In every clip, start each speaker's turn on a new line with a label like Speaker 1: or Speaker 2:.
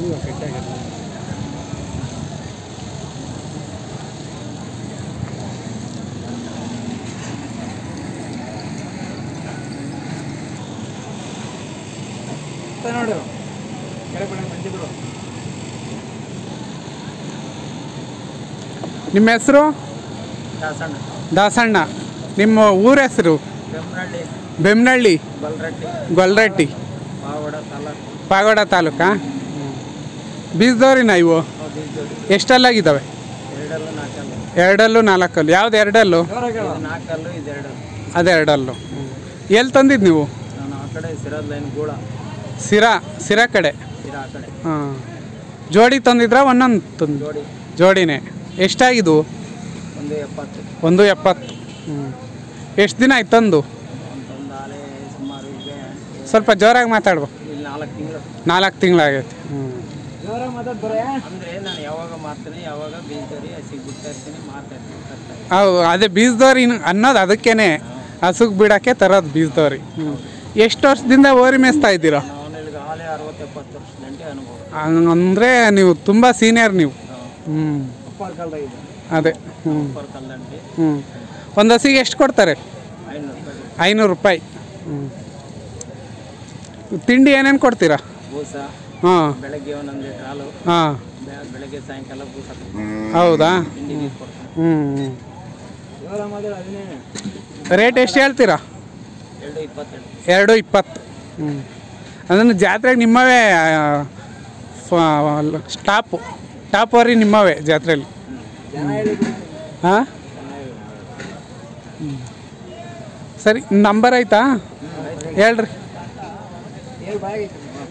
Speaker 1: ನೋಡು ಕೆಳಗೆ ಬಿಡ ಮಂದಿ ಬಿಡು
Speaker 2: ನಿಮ್ಮ ಹೆಸರು
Speaker 1: ದಾಸಣ್ಣ
Speaker 2: ದಾಸಣ್ಣ ನಿಮ್ಮ ಊರ ಹೆಸರು
Speaker 1: ಬೆಮ್ಮನಹಳ್ಳಿ
Speaker 2: ಬೆಮ್ನಳ್ಳಿ
Speaker 1: ಬಲ್ರಟ್ಟಿ
Speaker 2: ಗೊಲ್ರಟ್ಟಿ
Speaker 1: ಪಾವಡ ತಾಲೂಕು
Speaker 2: ಪಾಗೋಡ ತಾಲೂಕಾ ಬೀಜದವ್ರಿನ ಇವು
Speaker 1: ಬೀಜೋಡಿ
Speaker 2: ಎಷ್ಟಲ್ಲಾಗಿದ್ದಾವೆ
Speaker 1: ಎರಡಲ್ಲೂ ನಾಲ್ಕಲ್ಲು
Speaker 2: ಎರಡಲ್ಲು ನಾಲ್ಕಲ್ಲು ಯಾವ್ದು ಎರಡಲ್ಲು
Speaker 1: ಇದು ನಾಲ್ಕಲ್ಲು ಇದು ಎರಡು
Speaker 2: ಅದು ಎರಡಲ್ಲು ಎಲ್ಲಿ ತಂದಿದ್ದು ನೀವು
Speaker 1: ನಾನು ಆ ಕಡೆ ಸಿರಾದ ಲೈನ್ ಗೂಳ
Speaker 2: ಸಿರಾ ಸಿರಾ ಕಡೆ
Speaker 1: ಸಿರಾ ಆ ಕಡೆ
Speaker 2: ಹಾಂ ಜೋಡಿ ತಂದಿದ್ರಾ ಒಂದೊಂದು ತಂದು
Speaker 1: ಜೋಡಿ
Speaker 2: ಜೋಡಿನೇ ಎಷ್ಟಾಗಿದ್ವು
Speaker 1: ಒಂದು ಎಪ್ಪತ್ತು
Speaker 2: ಒಂದು ಎಪ್ಪತ್ತು ಹ್ಞೂ ಎಷ್ಟು ದಿನ ಆಯ್ತು ತಂದು
Speaker 1: ಒಂದು ಆಲೆ ಸುಮಾರು ಈಗ
Speaker 2: ಸ್ವಲ್ಪ ಜೋರಾಗಿ ಮಾತಾಡ್ಬೇಕು
Speaker 1: ಇಲ್ಲಿ ನಾಲ್ಕು ತಿಂಗಳು
Speaker 2: ನಾಲ್ಕು ತಿಂಗಳಾಗೈತೆ ಹ್ಞೂ
Speaker 1: ಜೋರಾಗಿ ಮಾತಾಡ್ತಾರೆ ಅಂದರೆ ನಾನು ಯಾವಾಗ ಮಾರ್ತೀನಿ ಯಾವಾಗ ಬೀಳ್ತಾರೆ ಹಸಿಗೆ ಬಿಡ್ತಾ ಇರ್ತೀನಿ ಮಾರ್ತಾ ಇರ್ತೀನಿ ತರ್ತಾ ಇರ್ತೀನಿ.
Speaker 2: ಹೌದು ಅದೇ ಬೀಜದವ್ರಿ ಅನ್ನೋದು ಅದಕ್ಕೇನೆ ಹಸುಗ್ ಬಿಡೋಕ್ಕೆ ತರೋದು ಬೀಜದವ್ರಿ ಹ್ಞೂ ಎಷ್ಟು ವರ್ಷದಿಂದ ಓರಿ ಮೇಯಿಸ್ತಾ ಇದ್ದೀರಾ
Speaker 1: ನಾನು ಇಲ್ಲಿಗೆ ಆಲೆ ಅರವತ್ತು ಎಪ್ಪತ್ತು ವರ್ಷದ ಗಂಟೆ ಅನುಭವ
Speaker 2: ಅಂದರೆ ನೀವು ತುಂಬ ಸೀನಿಯರ್ ನೀವು ಹ್ಞೂ
Speaker 1: ಅಪ್ಪರ ಕಾಲದಾಗಿದೆ
Speaker 2: ಅದೇ ಹ್ಞೂ
Speaker 1: ಅಪ್ಪರ ಕಾಲದಂಡಿ
Speaker 2: ಹ್ಞೂ ಒಂದು ಹಸಿಗೆ ಎಷ್ಟು ಕೊಡ್ತಾರೆ
Speaker 1: ಐನೂರು ರೂಪಾಯಿ
Speaker 2: ಐನೂರು ರೂಪಾಯಿ ಹ್ಞೂ ತಿಂಡಿ ಏನೇನು ಕೊಡ್ತೀರಾ
Speaker 1: ಬೂಸ
Speaker 2: ಹಾಂ
Speaker 1: ಬೆಳಗ್ಗೆ ಒಂದೊಂದು ಲೀಟ್ರ್ ಹಾಲು
Speaker 2: ಹಾಂ
Speaker 1: ಬೆ- ಬೆಳಗ್ಗೆ ಸಾಯಂಕಾಲ ಬೂಸ
Speaker 2: ಹೌದಾ
Speaker 1: ತಿಂಡಿ ನೀರು ಕೊಡ್ತೀನಿ
Speaker 2: ಹ್ಞೂ ಹ್ಞೂ
Speaker 1: ಜೋರ ಮಾಡಿದ್ರೆ ಅದನ್ನೇ
Speaker 2: ರೇಟ್ ಎಷ್ಟು ಹೇಳ್ತೀರಾ
Speaker 1: ಎರಡು ಇಪ್ಪತ್ತೆರಡು
Speaker 2: ಎರಡು ಇಪ್ಪತ್ತು ಹ್ಞೂ ಅದನ್ನು ಜಾತ್ರೆಗೆ ನಿಮ್ಮವೇ ಸ್ಟಾಪು ಟಾಪ್ ವರಿ ನಿಮ್ಮವೇ ಜಾತ್ರೆಯಲ್ಲಿ
Speaker 1: ಜನ ಹೇಳಿದ್ರು
Speaker 2: ಹಾಂ ಸರಿ ನಂಬರ್ ಆಯ್ತಾ ಹೇಳ್ರಿ
Speaker 1: ಹೇಳಿ ಬಾಯಿ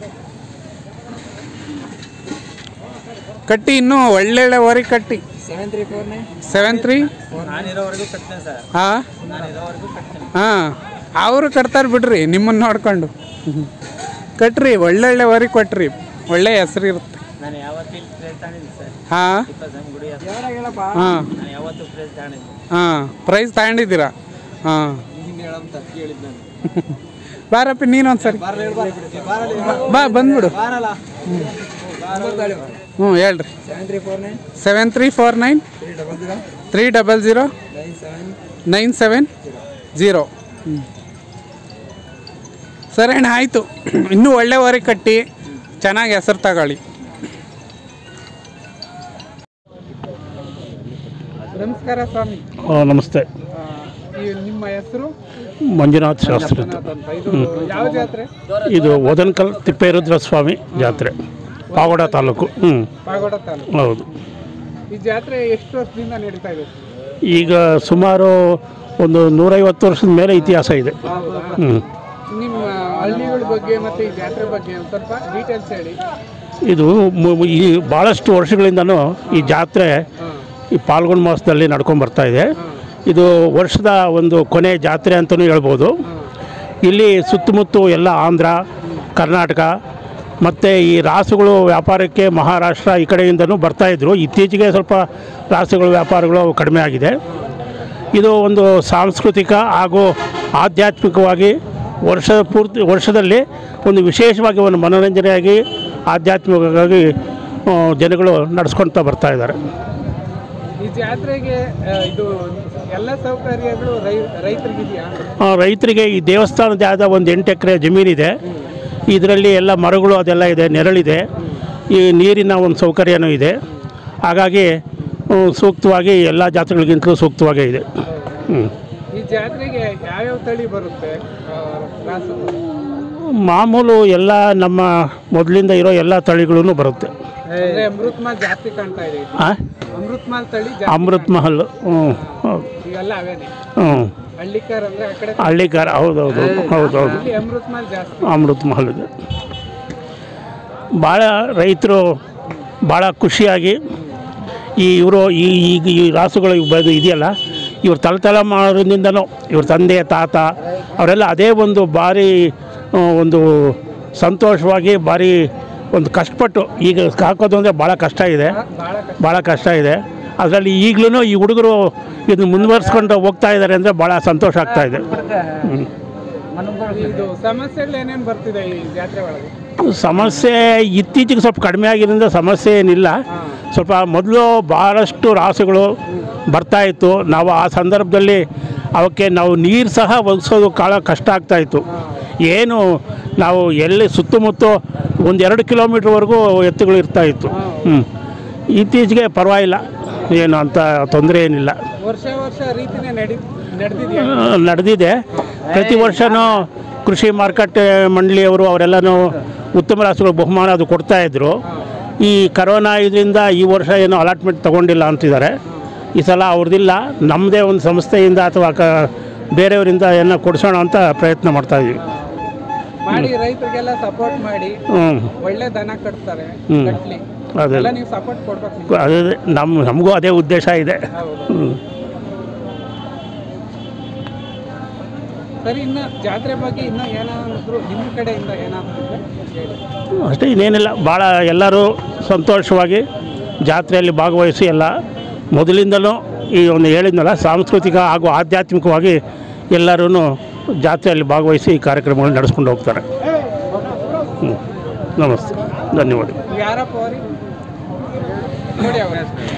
Speaker 2: ಕಟ್ಟಿ ಇನ್ನೂ ಒಳ್ಳೊಳ್ಳೆ ವರಿ ಕಟ್ಟಿ
Speaker 1: seven three four nine
Speaker 2: seven three
Speaker 1: ನಾನು ಇರೋವರೆಗೂ ಕಟ್ತೇನೆ ಸರ್
Speaker 2: ಹಾಂ
Speaker 1: ನಾನು ಇರೋವರೆಗೂ ಕಟ್ತೇನೆ
Speaker 2: ಹಾಂ ಅವರು ಕಟ್ತಾರೆ ಬಿಡ್ರಿ ನಿಮ್ಮನ್ನು ನೋಡ್ಕೊಂಡು ಕಟ್ರಿ ಒಳ್ಳೊಳ್ಳೆ ವರಿ ಕೊಟ್ರಿ ಒಳ್ಳೆ ಹೆಸರು ಇರುತ್ತೆ
Speaker 1: ನಾನು ಯಾವತ್ತೂ ಇಲ್ಲಿ ಪ್ಲೇಸ್ ತಾಣಿದ್ದೆ ಸರ್
Speaker 2: ಹಾಂ
Speaker 1: ಇಪ್ಪತ್ತು ಗುಡಿ ಹತ್ರ.
Speaker 2: ಹಾಂ
Speaker 1: ನಾನು ಯಾವತ್ತೂ ಪ್ಲೇಸ್ ತಾಣಿದ್ದೆ
Speaker 2: ಹಾಂ ಪ್ರೈಸ್ ತಗೊಂಡಿದ್ದೀರಾ ಹಾಂ
Speaker 1: ಹಿಂಗೆ ಹೇಳಂತ ಕೇಳಿದ್ದು ನಾನು
Speaker 2: ಬಾರಪ್ಪ ನೀನೊಂದ್ಸರಿ ಬಾ ಬಂದ್ಬಿಡು
Speaker 1: ಬಾರಲ್ಲ
Speaker 2: ಹ್ಞೂ ಹೇಳ್ರಿ
Speaker 1: seven three four nine
Speaker 2: seven three four nine
Speaker 1: three double zero
Speaker 2: three double zero
Speaker 1: nine seven
Speaker 2: nine seven zero ಸರಿ ಅಣ್ಣ ಆಯಿತು ಇನ್ನೂ ಒಳ್ಳೆ ವರೆ ಕಟ್ಟಿ ಚೆನ್ನಾಗಿ ಹೆಸರು ತಗೊಳ್ಳಿ ನಮಸ್ಕಾರ ಸ್ವಾಮಿ
Speaker 3: ಆ, ನಮಸ್ತೆ
Speaker 2: ನಿಮ್ಮ ಹೆಸರು
Speaker 3: ಮಂಜುನಾಥ್ ಶಾಸ್ತ್ರಿ ಅಂತ.
Speaker 2: ಇದು ಯಾವ ಜಾತ್ರೆ
Speaker 3: ಇದು ಓದನ್ಕಲ್ ತಿಪ್ಪೇರುದ್ರ ಸ್ವಾಮಿ ಜಾತ್ರೆ ಪಾವಡ ತಾಲೂಕು ಹ್ಞೂ
Speaker 2: ಪಾಗೋಡ ತಾಲೂಕು
Speaker 3: ಹೌದು
Speaker 2: ಈ ಜಾತ್ರೆ ಎಷ್ಟು ವರ್ಷದಿಂದ ನಡೀತಾ ಇದೆ
Speaker 3: ಈಗ ಸುಮಾರು ಒಂದು ನೂರೈವತ್ತು ವರ್ಷದ ಮೇಲೆ ಇತಿಹಾಸ ಇದೆ ಹ್ಞೂ
Speaker 2: ನಿಮ್ಮ ಹಳ್ಳಿಗಳ ಬಗ್ಗೆ ಮತ್ತು ಈ ಜಾತ್ರೆ ಬಗ್ಗೆ ಒಂದು ಸ್ವಲ್ಪ ಡೀಟೇಲ್ಸ್ ಹೇಳಿ
Speaker 3: ಇದು ಮು- ಮು- ಈ ಭಾಳಷ್ಟು ವರ್ಷಗಳಿಂದನೂ ಈ ಜಾತ್ರೆ ಈ ಪಾಲ್ಗುಣ ಮಾಸದಲ್ಲಿ ನಡ್ಕೊಂಡು ಬರ್ತಾ ಇದೆ ಇದು ವರ್ಷದ ಒಂದು ಕೊನೆ ಜಾತ್ರೆ ಅಂತಲೂ ಹೇಳ್ಬೋದು ಇಲ್ಲಿ ಸುತ್ತಮುತ್ತ ಎಲ್ಲ ಆಂಧ್ರ ಕರ್ನಾಟಕ ಮತ್ತು ಈ ರಾಸುಗಳು ವ್ಯಾಪಾರಕ್ಕೆ ಮಹಾರಾಷ್ಟ್ರ ಈ ಕಡೆಯಿಂದನೂ ಬರ್ತಾಯಿದ್ರು ಇತ್ತೀಚೆಗೆ ಸ್ವಲ್ಪ ರಾಸುಗಳ ವ್ಯಾಪಾರಗಳು ಕಡಿಮೆ ಆಗಿದೆ ಇದು ಒಂದು ಸಾಂಸ್ಕೃತಿಕ ಹಾಗೂ ಆಧ್ಯಾತ್ಮಿಕವಾಗಿ ವರ್ಷದ ಪೂರ್ತಿ ವರ್ಷದಲ್ಲಿ ಒಂದು ವಿಶೇಷವಾಗಿ ಒಂದು ಮನೋರಂಜನೆಯಾಗಿ ಆಧ್ಯಾತ್ಮಿಕವಾಗಿ ಆ, ಜನಗಳು ನಡೆಸ್ಕೊಳ್ತಾ ಬರ್ತಾ ಇದ್ದಾರೆ
Speaker 2: ಈ ಜಾತ್ರೆಗೆ ಆ, ಇದು ಎಲ್ಲ ಸೌಕರ್ಯಗಳು ರೈ ರೈತರಿಗಿದೆಯಾ
Speaker 3: ಆ, ರೈತರಿಗೆ ಈ ದೇವಸ್ಥಾನದ ಆದ ಒಂದು ಎಂಟು ಎಕರೆ ಜಮೀನಿದೆ ಇದರಲ್ಲಿ ಎಲ್ಲ ಮರಗಳು ಅದೆಲ್ಲ ಇದೆ ನೆರಳಿದೆ ಈ ನೀರಿನ ಒಂದು ಸೌಕರ್ಯನೂ ಇದೆ ಹಾಗಾಗಿ ಹ್ಮ್, ಸೂಕ್ತವಾಗಿ ಎಲ್ಲ ಜಾತ್ರೆಗಳಿಗಿಂತಲೂ ಸೂಕ್ತವಾಗೇ ಇದೆ ಹ್ಞೂ
Speaker 2: ಈ ಜಾತ್ರೆಗೆ ಯಾವ್ಯಾವ ತಳಿ ಬರುತ್ತೆ ಆ, ರಾಸುಗಳು
Speaker 3: ಮಾಮೂಲು ಎಲ್ಲ ನಮ್ಮ ಮೊದಲಿಂದ ಇರೋ ಎಲ್ಲ ತಳಿಗಳೂ ಬರುತ್ತೆ
Speaker 2: ಅಂದ್ರೆ ಅಮೃತ್ ಮಾಲ್ ಜಾಸ್ತಿ ಕಾಣ್ತಾ ಇದೆ
Speaker 3: ಆ?
Speaker 2: ಅಮೃತ್ ಮಾಲ್ ತಳಿ
Speaker 3: ಅಮೃತ್ ಮಹಲ್ ಹ್ಞೂ ಹೌದು
Speaker 2: ಇವೆಲ್ಲ ಅವೇನೆ
Speaker 3: ಹ್ಞೂ
Speaker 2: ಹಳ್ಳಿಕಾರ್ ಅಂದ್ರೆ ಆ ಕಡೆ
Speaker 3: ಹಳ್ಳಿಗಾರ ಹೌದೌದು ಹೌದೌದು
Speaker 2: ಇಲ್ಲಿ ಅಮೃತ್ ಮಾಲ್ ಜಾಸ್ತಿ
Speaker 3: ಅಮೃತ್ ಮಹಲ್ ಇದೆ ಭಾಳ ರೈತರು ಭಾಳ ಖುಷಿಯಾಗಿ ಈ ಇವರು ಈ ಈಗ ಈ ರಾಸುಗಳು ಇವ್ ಬೆಳೆದು ಇದೆಯಲ್ಲ ಇವ್ರ ತಲೆತಲೆಮಾರಿನಿಂದನೂ ಇವ್ರ ತಂದೆ ತಾತ ಅವರೆಲ್ಲ ಅದೇ ಒಂದು ಭಾರಿ ಆ, ಒಂದು ಸಂತೋಷವಾಗಿ ಭಾರಿ ಒಂದು ಕಷ್ಟಪಟ್ಟು ಈಗ ಹಾಕೋದು ಅಂದರೆ ಭಾಳ ಕಷ್ಟ ಇದೆ
Speaker 2: ಬಹಳ ಕಷ್ಟ
Speaker 3: ಭಾಳ ಕಷ್ಟ ಇದೆ ಅದರಲ್ಲಿ ಈಗಲೂ ಈ ಹುಡುಗರು ಇದನ್ನು ಮುಂದುವರ್ಸ್ಕೊಂಡು ಹೋಗ್ತಾ ಇದ್ದಾರೆ ಅಂದರೆ ಭಾಳ ಸಂತೋಷ ಆಗ್ತಾ ಇದೆ ಹ್ಞೂ
Speaker 2: ಇದು ಸಮಸ್ಯೆಗಳು ಏನೇನು ಬರ್ತಿದೆ ಈ ಜಾತ್ರೆ ಒಳಗೆ
Speaker 3: ಸಮಸ್ಯೆ ಇತ್ತೀಚೆಗೆ ಸ್ವಲ್ಪ ಕಡಿಮೆ ಆಗಿರೋದ್ರಿಂದ ಸಮಸ್ಯೆ ಏನಿಲ್ಲ ಸ್ವಲ್ಪ ಮೊದಲು ಭಾಳಷ್ಟು ರಾಸುಗಳು ಬರ್ತಾಯಿತ್ತು ನಾವು ಆ ಸಂದರ್ಭದಲ್ಲಿ ಅವಕ್ಕೆ ನಾವು ನೀರು ಸಹ ಒದಗಿಸೋದು ಭಾಳ ಕಷ್ಟ ಆಗ್ತಾಯಿತ್ತು ಏನು ನಾವು ಎಲ್ಲಿ ಸುತ್ತಮುತ್ತ ಒಂದೆರಡು ಕಿಲೋಮೀಟ್ರ್ವರೆಗೂ ಎತ್ತುಗಳು ಇರ್ತಾಯಿತ್ತು ಹ್ಞೂ ಇತ್ತೀಚೆಗೆ ಪರವಾಗಿಲ್ಲ ಏನು ಅಂತ ತೊಂದರೆ ಏನಿಲ್ಲ
Speaker 2: ವರ್ಷ ವರ್ಷ ರೀತಿನೇ ನಡಿ ನಡೆದಿದೆಯಾ
Speaker 3: ನಡೆದಿದೆ ಪ್ರತಿ ವರ್ಷವೂ ಕೃಷಿ ಮಾರುಕಟ್ಟೆ ಮಂಡಳಿಯವರು ಅವರೆಲ್ಲನೂ ಉತ್ತಮ ರಾಸುಗಳು ಬಹುಮಾನ ಅದು ಕೊಡ್ತಾಯಿದ್ರು ಈ ಕರೋನಾ ಇದರಿಂದ ಈ ವರ್ಷ ಏನೋ ಅಲಾಟ್ಮೆಂಟ್ ತೊಗೊಂಡಿಲ್ಲ ಅಂತಿದ್ದಾರೆ ಈ ಸಲ ಅವ್ರದ್ದಿಲ್ಲ ನಮ್ಮದೇ ಒಂದು ಸಂಸ್ಥೆಯಿಂದ ಅಥವಾ ಕ ಬೇರೆಯವರಿಂದ ಏನೋ ಕೊಡಿಸೋಣ ಅಂತ ಪ್ರಯತ್ನ ಮಾಡ್ತಾಯಿದ್ವಿ
Speaker 2: ಮಾಡಿ ರೈತರಿಗೆಲ್ಲ ಸಪೋರ್ಟ್ ಮಾಡಿ
Speaker 3: ಹ್ಞೂ
Speaker 2: ಒಳ್ಳೆ ದನ ಕಟ್ತಾರೆ
Speaker 3: ಹ್ಮ್.
Speaker 2: ಕಟ್ಲಿ
Speaker 3: ಅದೇ
Speaker 2: ಎಲ್ಲ ನೀವು ಸಪೋರ್ಟ್ ಕೊಡ್ಬೇಕು
Speaker 3: ಅದೇ ನಮ್ಮ ನಮಗೂ ಅದೇ ಉದ್ದೇಶ ಇದೆ
Speaker 2: ಹೌದು
Speaker 3: ಹ್ಞೂ
Speaker 2: ಸರಿ ಇನ್ನು ಜಾತ್ರೆ ಬಗ್ಗೆ ಇನ್ನೂ ಏನಾದ್ರು ನಿಮ್ಮ ಕಡೆಯಿಂದ ಏನಾದ್ರು ಇದ್ರೆ ಹೇಳಿ
Speaker 3: ಅಷ್ಟೇ ಇನ್ನೇನಿಲ್ಲ ಭಾಳ ಎಲ್ಲರೂ ಸಂತೋಷವಾಗಿ ಜಾತ್ರೆಯಲ್ಲಿ ಭಾಗವಹಿಸಿ ಎಲ್ಲ ಮೊದಲಿಂದಲೂ ಈ ಒಂದು ಹೇಳಿದ್ನಲ್ಲ ಸಾಂಸ್ಕೃತಿಕ ಹಾಗೂ ಆಧ್ಯಾತ್ಮಿಕವಾಗಿ ಎಲ್ಲರೂ ಜಾತ್ರೆಯಲ್ಲಿ ಭಾಗವಹಿಸಿ ಈ ಕಾರ್ಯಕ್ರಮಗಳನ್ನ ನಡೆಸ್ಕೊಂಡು ಹೋಗ್ತಾರೆ ಹ್ಞೂ ನಮಸ್ತೆ ಧನ್ಯವಾದ
Speaker 2: ನೀವು ಯಾರಪ್ಪ ಅವ್ರಿ ನೋಡಿ ಅವ್ರ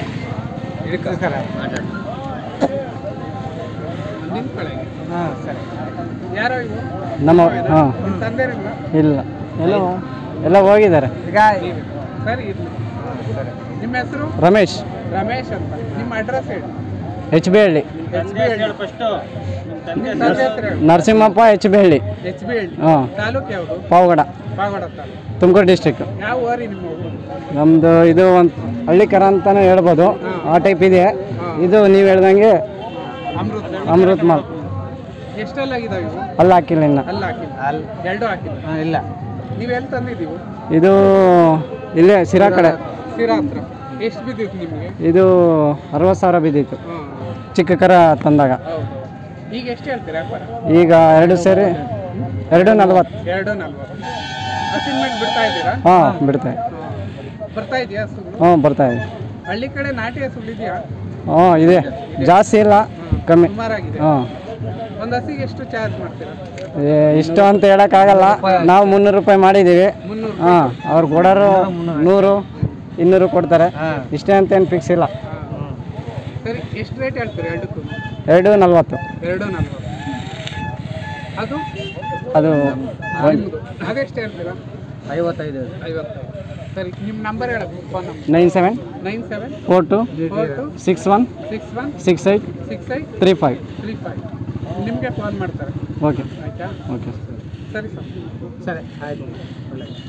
Speaker 2: ನಿಂತ್ಕೊಳ್ಳಿ ಹಾಂ ಸರಿ ಯಾರೋ ಇವು
Speaker 4: ನಮ್ಮ ಹಾಂ
Speaker 2: ನಿಮ್ಮ ತಂದೆರಿಲ್ಲ
Speaker 4: ಇಲ್ಲ ಎಲ್ಲ ಎಲ್ಲ ಹೋಗಿದ್ದಾರೆ
Speaker 2: ಈಗ ಸರಿ ಇರ್ಲಿ ಸರಿ ನಿಮ್ಮ ಹೆಸರು
Speaker 4: ರಮೇಶ್
Speaker 2: ರಮೇಶ್ ಅಂತ ನಿಮ್ಮ ಅಡ್ರೆಸ್ ಹೇಳಿ
Speaker 4: ಎಚ್ ಬಿ ಹಳ್ಳಿ
Speaker 2: ಎಚ್ ಬಿ ಹಳ್ಳಿ ನಿಮ್ಮ ತಂದೆ ಹೆಸರು ಹೇಳಿ
Speaker 4: ನರಸಿಂಹಪ್ಪ ಎಚ್ ಬಿ ಹಳ್ಳಿ
Speaker 2: ಎಚ್ ಬಿ ಹಳ್ಳಿ
Speaker 4: ಹಾಂ
Speaker 2: ತಾಲೂಕು ಯಾವುದು
Speaker 4: ಪಾವಗಡ
Speaker 2: ಪಾಗೋಡ ತಾಲೂಕು
Speaker 4: ತುಮಕೂರು ಡಿಸ್ಟಿಕ್
Speaker 2: ಯಾವ ಊರಿ ನಿಮ್ಮ ಊರು
Speaker 4: ನಮ್ಮದು ಇದು ಒಂದು ಹಳ್ಳಿ ಕರ ಅಂತಲೇ ಹೇಳ್ಬೋದು ಆ ಟೈಪ್ ಇದೆ ಇದು ನೀವು ಹೇಳ್ದಂಗೆ
Speaker 2: ಅಮೃತ
Speaker 4: ಅಮೃತ್ ಮಾಲ್
Speaker 2: ಎಷ್ಟೆಲ್ಲ ಆಗಿದಾವೆ ಇವು
Speaker 4: ಅಲ್ಲಿ ಹಾಕಿಲ್ಲ ಇನ್ನು
Speaker 2: ಅಲ್ಲ ಹಾಕಿಲ್ಲ ಎರಡು ಹಾಕಿಲ್ಲ
Speaker 4: ಇಲ್ಲ
Speaker 2: ನೀವು ಎಲ್ಲಿ ತಂದಿದ್ದೀವಿ
Speaker 4: ಇದು ಇಲ್ಲೇ ಸಿರಾ ಕಡೆ
Speaker 2: ಸಿರಾ ಹತ್ರ ಎಷ್ಟು ಬಿದ್ದಿತ್ತು ನಿಮಗೆ
Speaker 4: ಇದು ಅರವತ್ತು ಸಾವಿರ ಬಿದ್ದಿತ್ತು
Speaker 2: ಹಾಂ
Speaker 4: ಚಿಕ್ಕ ಕರ ತಂದಾಗ
Speaker 2: ಹೌದು ಈಗ ಎಷ್ಟು ಹೇಳ್ತೀರಾ ವ್ಯಾಪಾರ
Speaker 4: ಈಗ ಎರಡು ಸೇರಿ ಎರಡು ನಲ್ವತ್ತು
Speaker 2: ಎರಡು ನಲ್ವತ್ತು ಅಸೈನ್ಮೆಂಟ್ ಬಿಡ್ತಾ ಇದ್ದೀರಾ
Speaker 4: ಹಾಂ ಬಿಡ್ತಾವೆ
Speaker 2: ಬರ್ತಾ ಇದೆಯಾ ಹಸು
Speaker 4: ಹ್ಞೂ ಬರ್ತಾ ಇದೆ
Speaker 2: ಹಳ್ಳಿ ಕಡೆ ನಾಟಿ ಹಸು ಇದೆಯಾ
Speaker 4: ಹ್ಞೂ ಇದೆ ಜಾಸ್ತಿ ಇಲ್ಲ ಕಮ್ಮಿ
Speaker 2: ಸುಮಾರಾಗಿದೆ
Speaker 4: ಹಾಂ
Speaker 2: ಒಂದು ಹಸಿಗೆ ಎಷ್ಟು ಚಾರ್ಜ್ ಮಾಡ್ತೀರಾ
Speaker 4: ಇಷ್ಟು ಅಂತ ಹೇಳೋಕ್ಕಾಗಲ್ಲ ನಾವು ಮುನ್ನೂರು ರೂಪಾಯಿ ಮಾಡಿದ್ದೀವಿ
Speaker 2: ಮುನ್ನೂರು
Speaker 4: ಹಾಂ ಅವ್ರು ಕೊಡೋರು ನೂರು ಇನ್ನೂರು ಕೊಡ್ತಾರೆ ಇಷ್ಟೇ ಅಂತ ಏನು ಫಿಕ್ಸ್ ಇಲ್ಲ
Speaker 2: ಹಾಂ. ಸರಿ ಎಷ್ಟು ರೇಟ್ ಹೇಳ್ತೀರಾ ಎರಡಕ್ಕೂ
Speaker 4: ಎರಡು ನಲ್ವತ್ತು
Speaker 2: ಎರಡು ನಲ್ವತ್ತು ಅದು
Speaker 4: ಅದು
Speaker 2: ನಿಮ್ಮದು ಅದೆಷ್ಟು ಹೇಳ್ತೀರಾ
Speaker 4: ಐವತ್ತೈದು
Speaker 2: ಐವತ್ತೈದು ಸರಿ ನಿಮ್ಮ ನಂಬರ್ ಹೇಳಬೇಕು phone number
Speaker 4: nine seven
Speaker 2: nine seven
Speaker 4: four two
Speaker 2: four two
Speaker 4: six one
Speaker 2: six one
Speaker 4: six eight
Speaker 2: six eight
Speaker 4: three five
Speaker 2: three five ನಿಮಗೆ ಫೋನ್ ಮಾಡ್ತಾರೆ
Speaker 4: ಓಕೆ
Speaker 2: ಆಯಿತಾ
Speaker 4: ಓಕೆ
Speaker 2: ಸರಿ ಸರ್ ಸರಿ ಆಯಿತು